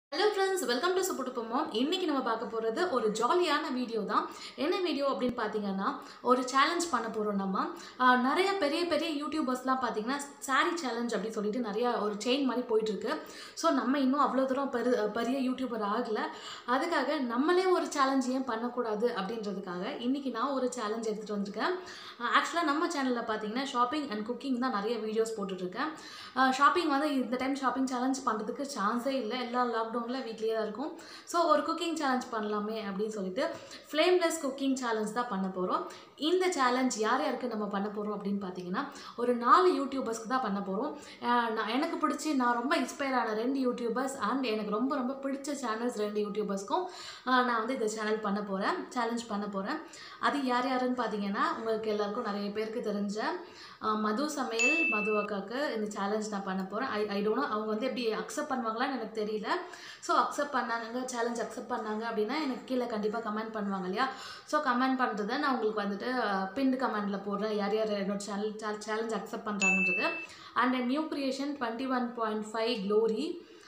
hello friends welcome to சுப்புட்டுப்பமோ இன்னைக்கு நம்ம பார்க்க போகிறது ஒரு ஜாலியான வீடியோ தான் என்ன வீடியோ அப்படின்னு பார்த்தீங்கன்னா ஒரு சேலஞ்ச் பண்ண போகிறோம் நம்ம ஆஹ் நிறைய பெரிய பெரிய யூடியூபர்ஸ்லாம் பார்த்தீங்கன்னா சாரி சேலஞ்ச் அப்படின்னு சொல்லிட்டு நிறைய ஒரு செயின் மாதிரி போயிட்டுருக்கு ஸோ நம்ம இன்னும் அவ்வளோ தூரம் பெரு பெரிய யூடியூபர் ஆகலை அதுக்காக நம்மளே ஒரு சேலஞ்ச் ஏன் பண்ணக்கூடாது அப்படின்றதுக்காக இன்னைக்கு நான் ஒரு சேலஞ்ச் எடுத்துகிட்டு வந்திருக்கேன் ஆக்சுவலாக நம்ம சேனலில் பார்த்தீங்கன்னா ஷாப்பிங் அண்ட் குக்கிங் தான் நிறைய வீடியோஸ் போட்டுட்ருக்கேன் ஷாப்பிங் வந்து இந்த டைம் ஷாப்பிங் சேலஞ்ச் பண்ணுறதுக்கு சான்ஸே இல்லை எல்லா லாக்டவுனில் வீட்லேயே தான் இருக்கும் ஸோ ஒரு குக்கிங் சேலஞ்ச் பண்ணலாமே அப்படின்னு சொல்லிட்டு ஃப்ளேம்லெஸ் குக்கிங் சேலஞ்ச் தான் பண்ண போகிறோம் இந்த சேலஞ்ச் யார் யாருக்கு நம்ம பண்ண போகிறோம் அப்படின்னு பார்த்தீங்கன்னா ஒரு நாலு யூடியூபர்ஸ்க்கு தான் பண்ண போகிறோம் நான் எனக்கு பிடிச்சி நான் ரொம்ப இன்ஸ்பயர் ஆன ரெண்டு யூடியூபர்ஸ் அண்ட் எனக்கு ரொம்ப ரொம்ப பிடிச்ச சேனல்ஸ் ரெண்டு யூடியூபர்ஸ்க்கும் ஆஹ் நான் வந்து இந்த சேனல் பண்ண போகிறேன் சேலஞ்ச் பண்ண போகிறேன் அது யார் யாருன்னு பார்த்தீங்கன்னா உங்களுக்கு எல்லாருக்கும் நிறைய பேருக்கு தெரிஞ்ச ஆஹ் மது சமையல் மது அக்காவுக்கு இந்த சேலஞ்ச் நான் பண்ண போகிறேன் ஐ ஐ டோன்ட் அவங்க வந்து எப்படி அக்செப்ட் பண்ணுவாங்களான்னு எனக்கு தெரியல ஸோ அக்செப்ட் பண்ணாங்க சேலஞ்ச் அக்செப்ட் பண்ணாங்க அப்படின்னா எனக்கு கீழே கண்டிப்பாக கமெண்ட் பண்ணுவாங்க இல்லையா ஸோ கமெண்ட் பண்ணுறதை நான் உங்களுக்கு வந்துட்டு பின்டு கமெண்டில் போடுறேன் யார் யார் என்னோட சேனல் சேலஞ்ச் அக்செப்ட் பண்ணுறாங்கன்றது and new creation twenty one point five glory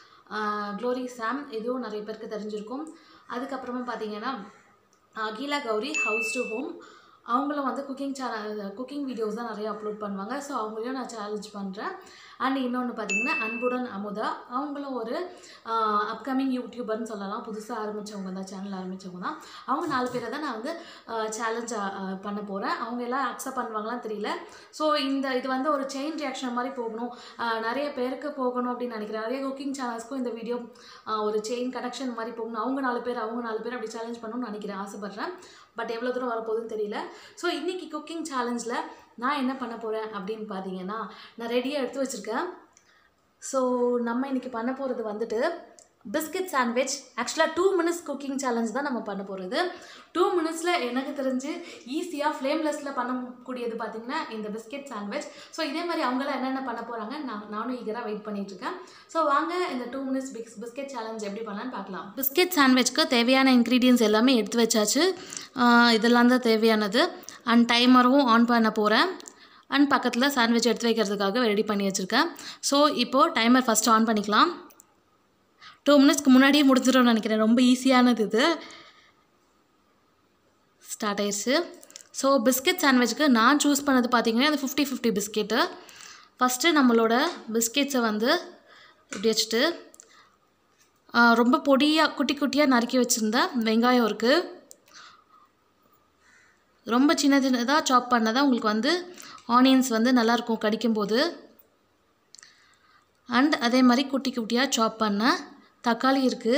glory Sam இதுவும் நிறைய பேருக்கு தெரிஞ்சிருக்கும் அதுக்கப்புறமா பார்த்தீங்கன்னா கீலா கௌரி ஹவுஸ் டு ஹோம் அவங்களும் வந்து குக்கிங் சேனல் குக்கிங் வீடியோஸ் தான் நிறைய அப்லோட் பண்ணுவாங்க ஸோ அவங்களையும் நான் சேலஞ்ச் பண்ணுறேன் அண்ட் இன்னொன்று பார்த்தீங்கன்னா அன்புடன் அமுதா அவங்களும் ஒரு அப்கமிங் யூடியூபர்னு சொல்லலாம் புதுசாக ஆரம்பித்தவங்க தான் சேனல் ஆரம்பித்தவங்க தான் அவங்க நாலு பேரை தான் நான் வந்து சேலஞ்ச் பண்ண போகிறேன் அவங்க எல்லாம் அக்செப்ட் பண்ணுவாங்களான்னு தெரியல ஸோ இந்த இது வந்து ஒரு செயின் ரியாக்ஷன் மாதிரி போகணும் ஆஹ் நிறைய பேருக்கு போகணும் அப்படின்னு நினைக்கிறேன் நிறைய குக்கிங் சேனல்ஸ்க்கும் இந்த வீடியோ ஒரு செயின் கனெக்ஷன் மாதிரி போகணும் அவங்க நாலு பேர் அவங்க நாலு பேர் அப்படி சேலஞ்ச் பண்ணணும்னு நினைக்கிறேன் ஆசைப்பட்றேன் பட் எவ்வளோ தூரம் வரப்போகுதுன்னு தெரியல ஸோ இன்றைக்கி குக்கிங் சேலஞ்சில் நான் என்ன பண்ண போகிறேன் அப்படின்னு பார்த்தீங்கன்னா நான் ரெடியாக எடுத்து வச்சுருக்கேன் ஸோ நம்ம இன்றைக்கி பண்ண போகிறது வந்துட்டு பிஸ்கட் சாண்ட்விச் ஆக்சுவலாக டூ மினிட்ஸ் குக்கிங் சேலஞ்ச் தான் நம்ம பண்ண போகிறது டூ மினிட்ஸில் எனக்கு தெரிஞ்சு ஈஸியாக ஃப்ளேம்லெஸ்ஸில் பண்ணக்கூடியது பார்த்திங்கன்னா இந்த பிஸ்கெட் சாண்ட்விச் ஸோ இதே மாதிரி அவங்களாம் என்னென்ன பண்ண போகிறாங்க நான் நானும் ஈகராக வெயிட் பண்ணிகிட்ருக்கேன் ஸோ வாங்க இந்த டூ மினிட்ஸ் பிக்ஸ் பிஸ்கெட் சேலஞ்ச் எப்படி பண்ணலான்னு பார்க்கலாம் பிஸ்கெட் சாண்ட்விச்க்கு தேவையான இன்க்ரீடியன்ஸ் எல்லாமே எடுத்து வச்சாச்சு ஆஹ் இதெல்லாம் தான் தேவையானது அண்ட் டைமரும் ஆன் பண்ண போகிறேன் அண்ட் பக்கத்தில் சாண்ட்விச் எடுத்து வைக்கிறதுக்காக ரெடி பண்ணி வச்சுருக்கேன் ஸோ இப்போது டைமர் ஃபஸ்ட்டு ஆன் பண்ணிக்கலாம் டூ மினிட்ஸ்க்கு முன்னாடியே முடிஞ்சிடும்னு நினைக்கிறேன் ரொம்ப ஈஸியானது இது ஸ்டார்ட் ஆயிடுச்சு ஸோ பிஸ்கெட் சாண்ட்விச்சுக்கு நான் சூஸ் பண்ணது பார்த்தீங்கன்னா அது ஃபிஃப்டி ஃபிஃப்டி பிஸ்கெட்டு ஃபஸ்ட்டு நம்மளோட பிஸ்கெட்ஸை வந்து இப்படி வச்சுட்டு ஆ, ரொம்ப பொடியாக குட்டி குட்டியாக நறுக்கி வச்சுருந்த வெங்காயம் இருக்குது ரொம்ப சின்ன சின்னதாக சாப் பண்ணதான் உங்களுக்கு வந்து ஆனியன்ஸ் வந்து நல்லாயிருக்கும் கடிக்கும்போது அண்ட் அதே மாதிரி குட்டி குட்டியாக சாப் பண்ண தக்காளி இருக்குது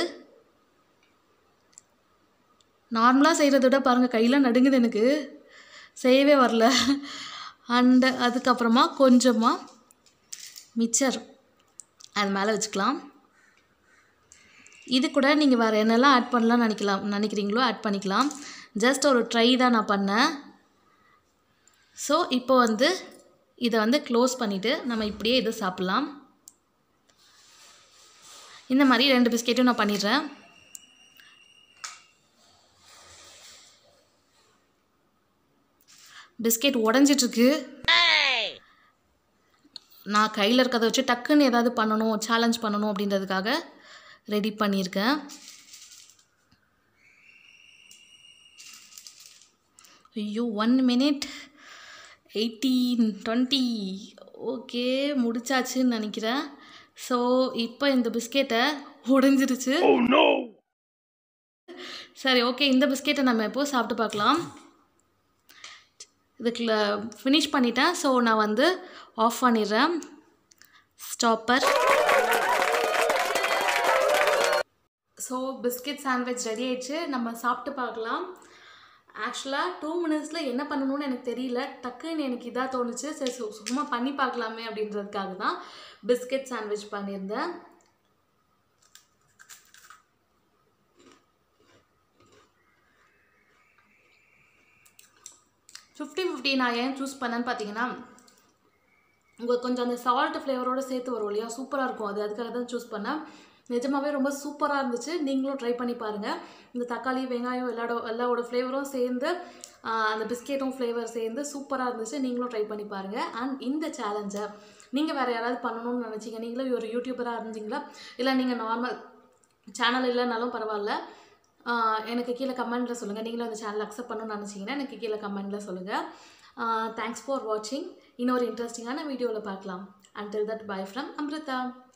நார்மலாக செய்கிறத விட பாருங்கள் கையில் நடுங்குது எனக்கு செய்யவே வரல அண்டு அதுக்கப்புறமா கொஞ்சமாக மிச்சர் அது மேலே வச்சுக்கலாம் இது கூட நீங்கள் வேறு என்னெல்லாம் ஆட் பண்ணலாம்னு நினைக்கலாம் நினைக்கிறீங்களோ ஆட் பண்ணிக்கலாம் ஜஸ்ட் ஒரு ட்ரை தான் நான் பண்ணேன் ஸோ இப்போ வந்து இதை வந்து க்ளோஸ் பண்ணிவிட்டு நம்ம இப்படியே இதை சாப்பிட்லாம் இந்த மாதிரி ரெண்டு பிஸ்கெட்டும் நான் பண்ணிடுறேன் பிஸ்கெட் உடஞ்சிட்ருக்கு நான் கையில் இருக்கிறத வச்சு டக்குன்னு ஏதாவது பண்ணணும் சேலஞ்ச் பண்ணணும் அப்படின்றதுக்காக ரெடி பண்ணியிருக்கேன் ஐயோ one minute eighteen twenty okay முடிச்சாச்சுன்னு நினைக்கிறேன் ஸோ இப்போ இந்த பிஸ்கெட்டை உடைஞ்சிருச்சு சரி ஓகே இந்த பிஸ்கெட்டை நம்ம எப்போ சாப்பிட்டு பார்க்கலாம் இதுக்குள்ள ஃபினிஷ் பண்ணிட்டேன் ஸோ நான் வந்து ஆஃப் பண்ணிடுறேன் stopper so biscuit sandwich ready ஆயிடுச்சு நம்ம சாப்பிட்டு பார்க்கலாம் ஆக்சுவலாக டூ மினிட்ஸில் என்ன பண்ணணும்னு எனக்கு தெரியல டக்குன்னு எனக்கு இதாக தோணுச்சு சரி சு- சும்மா பண்ணி பார்க்கலாமே அப்படின்றதுக்காக தான் பிஸ்கெட் சாண்ட்விச் பண்ணியிருந்தேன் ஃபிஃப்டி ஃபிஃப்டி நான் ஏன் சூஸ் பண்ணேன்னு பார்த்தீங்கன்னா உங்களுக்கு கொஞ்சம் அந்த சால்ட் ஃப்ளேவரோடு சேர்த்து வரும் இல்லையா சூப்பராக இருக்கும் அது அதுக்காக தான் சூஸ் பண்ணேன் நிஜமாவே ரொம்ப சூப்பராக இருந்துச்சு நீங்களும் ட்ரை பண்ணி பாருங்கள் இந்த தக்காளி வெங்காயம் எல்லாடோ எல்லாவோட ஃப்ளேவரும் சேர்ந்து ஆஹ், அந்த பிஸ்கெட்டும் ஃப்ளேவர் சேர்ந்து சூப்பராக இருந்துச்சு நீங்களும் ட்ரை பண்ணி பாருங்கள் அண்ட் இந்த சேலஞ்சை நீங்கள் வேறு யாராவது பண்ணணும்னு நினச்சிங்க நீங்களும் ஒரு யூடியூபராக இருந்தீங்களா இல்லை நீங்கள் நார்மல் சேனல் இல்லைனாலும் பரவாயில்ல ஆஹ் எனக்கு கீழே கமெண்ட்டில் சொல்லுங்கள் நீங்களும் அந்த சேனல் அக்செப்ட் பண்ணணும்னு நினச்சிங்கன்னா எனக்கு கீழே கமெண்ட்டில் சொல்லுங்கள் தேங்க்ஸ் ஃபார் வாட்சிங் இன்னொரு இன்ட்ரெஸ்டிங்கான வீடியோவில் பார்க்கலாம் until that bye from Amrita